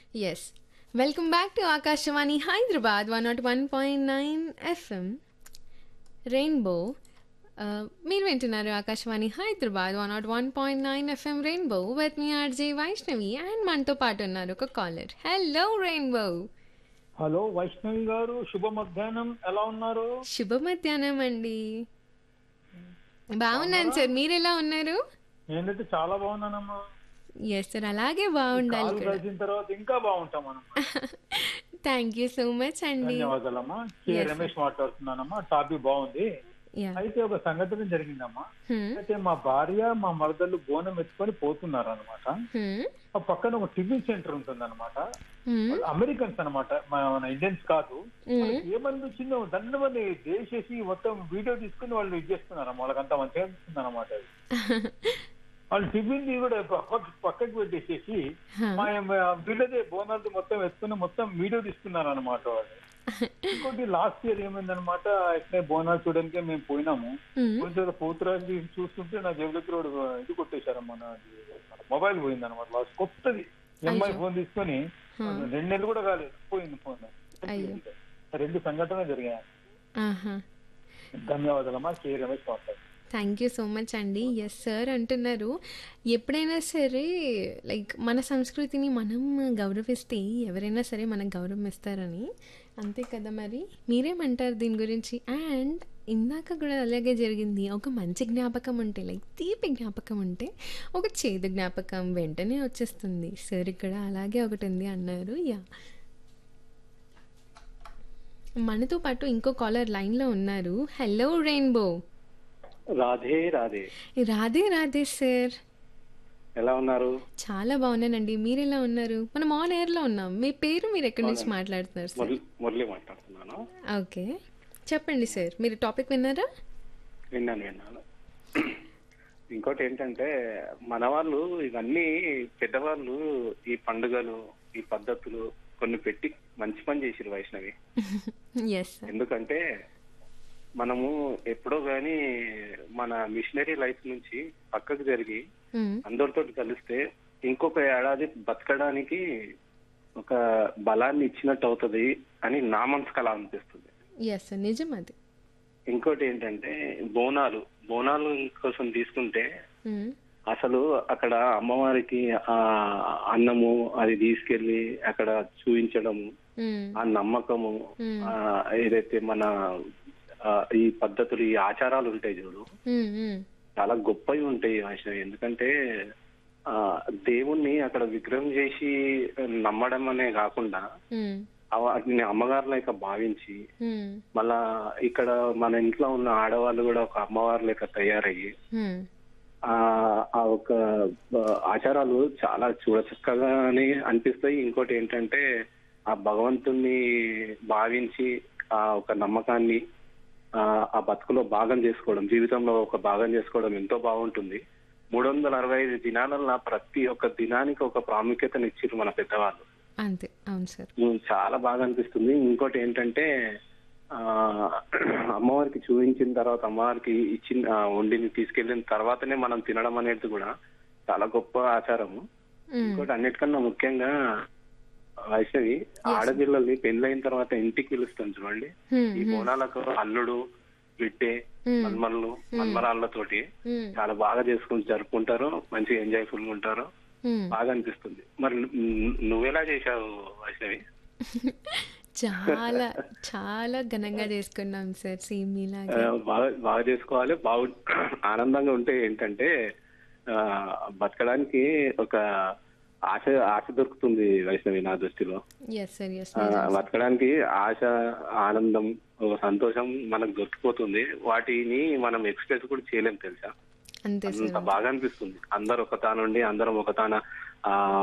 Yes welcome back to Akashvani Hyderabad one nought one point nine FM rainbow మీరు వింటున్నారు Akashvani Hyderabad one nought one point nine FM rainbow with me RJ Vaishnavi and మనతో పాటు ఉన్నారు ఒక caller hello rainbow hello Vaishnavi garu శుభ మధ్యాహ్నం ఎలా ఉన్నారు శుభ మధ్యాహ్నం అండి బాగున్నాను సార్ మీరు ఎలా ఉన్నారు నేనైతే చాలా బాగున్నానమ్మా ఎస్ సార్ అలాగే బాగుండాలి కాలు కూడా కలిసిన తర్వాత ఇంకా బాగుంటాం మనం థ్యాంక్ యూ సో మచ్ అండి ధన్యవాదాలమ్మా కే రమేష్ మాట్లాడుతున్నానమ్మా టాపిక్ బాగుంది యా అయితే ఒక సంఘటన జరిగిందమ్మా అయితే మా భార్య మా మరదలు బోనం ఎత్తుకొని పోతున్నారు అనమాట ఆ పక్కన ఒక టిఫిన్ సెంటర్ ఉంటుంది అనమాట అమెరికన్స్ అనమాట మన ఇండియన్స్ కాదు వాళ్ళకి ఏమనిపించిందో దండ మంది దేశేసి మొత్తం వీడియో తీసుకుని వాళ్ళు ఇది చేస్తున్నారు వాళ్ళకంతా మంచిగా అనిపిస్తుంది అనమాట వాళ్ళు టిఫిన్ ది కూడా పక్క- పక్కకి పెట్టేసేసి మా వీళ్ళదే బోనాలు మొత్తం ఎత్తుకుని మొత్తం వీడియో తీసుకున్నారు అనమాట వాళ్ళు ఇంకోటి లాస్ట్ ఇయర్ ఏమైందనమాట ఇట్లే బోనాలు చూడడానికి మేము పోయినాము కొంచెం పోతురాజు చూస్తుంటే నా జేబులకి రోడ్ ఇది కొట్టేశారమ్మా నా మొబైల్ పోయింది అనమాట లాస్ట్ కొత్తది ఎంఐ ఫోన్ తీసుకొని రెండు నెలలు కూడా కాలేదు పోయింది ఫోన్ అయ్యో. రెండు సంఘటనలు జరిగాయి ఆహా ధన్యవాదాలమ్మా కే రమేష్ మాట్లాడు థ్యాంక్ యూ సో మచ్ అండి ఎస్ సార్ అంటున్నారు ఎప్పుడైనా సరే లైక్ మన సంస్కృతిని మనం గౌరవిస్తే ఎవరైనా సరే మనకు గౌరవం ఇస్తారని అంతే కదా మరి మీరేమంటారు దీని గురించి అండ్ ఇందాక కూడా అలాగే జరిగింది ఒక మంచి జ్ఞాపకం ఉంటే లైక్ తీపి జ్ఞాపకం ఉంటే ఒక చేదు జ్ఞాపకం వెంటనే వచ్చేస్తుంది సార్ ఇక్కడ అలాగే ఒకటి ఉంది అన్నారు యా మనతో పాటు ఇంకో కాలర్ లైన్లో ఉన్నారు hello rainbow Radhe Radhe Radhe Radhe sir ఎలా ఉన్నారు చాలా బాగున్నానండి మీరు ఎలా ఉన్నారు మనం ఆన్ ఎయిర్ లో ఉన్నాం మీ పేరు మీరు ఎక్కడి నుంచి మాట్లాడుతున్నారు సార్ మురళి మురళి మాట్లాడుతున్నాను ఓకే చెప్పండి సార్ మీరు టాపిక్ విన్నారా విన్నాను విన్నాను ఇంకోటి ఏంటంటే మన వాళ్ళు ఇవన్నీ పెద్దవాళ్ళు ఈ పండుగలు ఈ పద్ధతులు కొన్ని పెట్టి మంచి పని చేసిరు వైష్ణవి ఎస్ సార్ ఎందుకంటే మనము ఎప్పుడో గాని మన మిషనరీ లైఫ్ నుంచి పక్కకు జరిగి అందరితో కలిస్తే ఇంకొక ఏడాది బతకడానికి ఒక బలాన్ని ఇచ్చినట్టు అవుతుంది అని నా మనసుకు అలా అనిపిస్తుంది ఎస్ సార్ నిజం అది ఇంకోటి ఏంటంటే బోనాలు బోనాలు కోసం తీసుకుంటే మ్మ్. అసలు అక్కడ అమ్మవారికి ఆ అన్నము అది తీసుకెళ్లి అక్కడ చూపించడము మ్మ్. ఆ నమ్మకము ఆ ఏదైతే మన ఆ, ఈ పద్ధతులు ఈ ఆచారాలు ఉంటాయి చూడు మ్మ్, మ్మ్. చాలా గొప్పవి ఉంటాయి వైష్ణవి ఎందుకంటే ఆ దేవుణ్ణి అక్కడ విగ్రహం చేసి నమ్మడం అనే కాకుండా మ్మ్. ఆ వాటిని అమ్మగారు లెక్క భావించి మ్మ్. మళ్ళా ఇక్కడ మన ఇంట్లో ఉన్న ఆడవాళ్ళు కూడా ఒక అమ్మవారు లెక్క తయారయ్యి మ్మ్. ఆ ఆ ఒక ఆ, ఆచారాలు చాలా చూడచక్కగానే అనిపిస్తాయి ఇంకోటి ఏంటంటే ఆ భగవంతుణ్ణి భావించి ఆ ఒక నమ్మకాన్ని ఆ ఆ బతుకులో భాగం చేసుకోవడం జీవితంలో ఒక భాగం చేసుకోవడం ఎంతో బాగుంటుంది మూడు వందల అరవై ఐదు దినాలలో ప్రతి ఒక్క దినానికి ఒక ప్రాముఖ్యతను ఇచ్చిర్రు మన పెద్దవాళ్ళు అంతే అవును సార్ ఉమ్, చాలా బాగా అనిపిస్తుంది ఇంకోటి ఏంటంటే ఆ అమ్మవారికి చూపించిన తర్వాత అమ్మవారికి ఇచ్చిన ఆ, వండిని తీసుకెళ్లిన తర్వాతనే మనం తినడం అనేది కూడా చాలా గొప్ప ఆచారము మ్మ్. ఇంకోటి అన్నిటికన్నా ముఖ్యంగా వైష్ణవి ఆడపిల్లల్ని పెళ్ళైన తర్వాత ఇంటికి పిలుస్తాం చూడండి మ్మ్. ఈ బోనాలకు అల్లుడు బిడ్డే మన్మల్లు మన్మరాళ్ళతోటి మ్మ్. చాలా బాగా చేసుకుని జరుపుకుంటారు మంచిగా ఎంజాయ్ఫుల్ గా ఉంటారు మ్మ్. బాగా అనిపిస్తుంది మరి ను- నువ్వెలా చేశావు వైష్ణవి చాలా చాలా ఘనంగా చేసుకున్నాం సార్ సేమ్ ఆ, మీలాగా బాగా బాగా చేసుకోవాలి బాగు ఆనందంగా ఉంటే ఏంటంటే ఆ బతకడానికి ఒక ఆశ ఆశ దొరుకుతుంది వైష్ణవి నా దృష్టిలో ఎస్ సార్ ఎస్ ఆ, బతకడానికి ఆశ ఆనందం ఒక సంతోషం మనకు దొరికిపోతుంది వాటిని మనం ఎక్స్ప్రెస్ కూడా చేయలేం తెలుసా అంతే సార్ అంత బాగా అనిపిస్తుంది అందరు ఒక తానుండి అందరం ఒక తాన ఆ